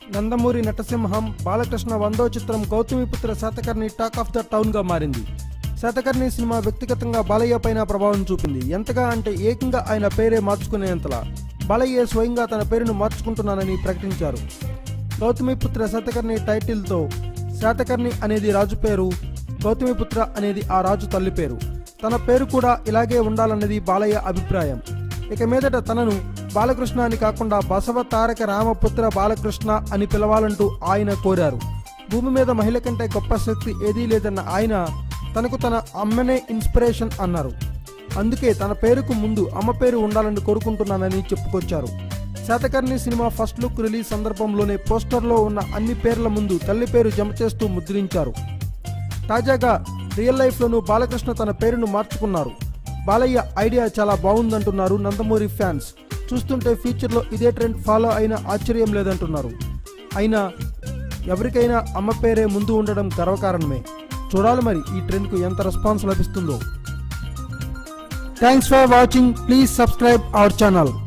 నందమూరి నటసింహం బాలకృష్ణ వందో చిత్రం Gautamiputra Satakarni talk of the town గా మారింది శాతకర్ణి సినిమా వ్యక్తిగతంగా బాలయ్య పైన ప్రభావం చూపింది ఎంతగా అంటే ఏకంగా ఆయన పేరే మార్చుకునేంతలా బాలయ్య స్వయంగా తన పేరును మార్చుకుంటున్నానని ప్రకటించారు గౌతమిపుత్ర శాతకర్ణి టైటిల్తో శాతకర్ణి అనేది రాజు పేరు గౌతమిపుత్ర అనేది ఆ రాజు తల్లి పేరు తన పేరు కూడా ఇలాగే ఉండాలన్నది బాలయ్య అభిప్రాయం ఇక మీదట తనను బాలకృష్ణ అని కాకుండా బసవ తారక రామపుత్ర బాలకృష్ణ అని పిలవాలంటూ ఆయన కోరారు భూమి మీద మహిళ కంటే గొప్ప శక్తి ఏదీ లేదన్న ఆయన తనకు తన అమ్మనే ఇన్స్పిరేషన్ అన్నారు అందుకే తన పేరుకు ముందు అమ్మ పేరు ఉండాలని కోరుకుంటున్నానని చెప్పుకొచ్చారు Satakarni cinema first look release సందర్భంలోనే పోస్టర్లో ఉన్న అన్ని పేర్ల ముందు తల్లి పేరు జమ చేస్తూ ముద్రించారు తాజాగా రియల్ లైఫ్లోనూ బాలకృష్ణ తన పేరును మార్చుకున్నారు బాలయ్య ఐడియా చాలా బాగుందంటున్నారు నందమూరి ఫ్యాన్స్ చూస్తుంటే ఫ్యూచర్లో ఇదే ట్రెండ్ ఫాలో అయినా ఆశ్చర్యం లేదంటున్నారు అయినా ఎవరికైనా అమ్మ పేరే ముందు ఉండడం గర్వకారణమే చూడాలి మరి ఈ ట్రెండ్కు ఎంత రెస్పాన్స్ లభిస్తుందో thanks for watching please subscribe our channel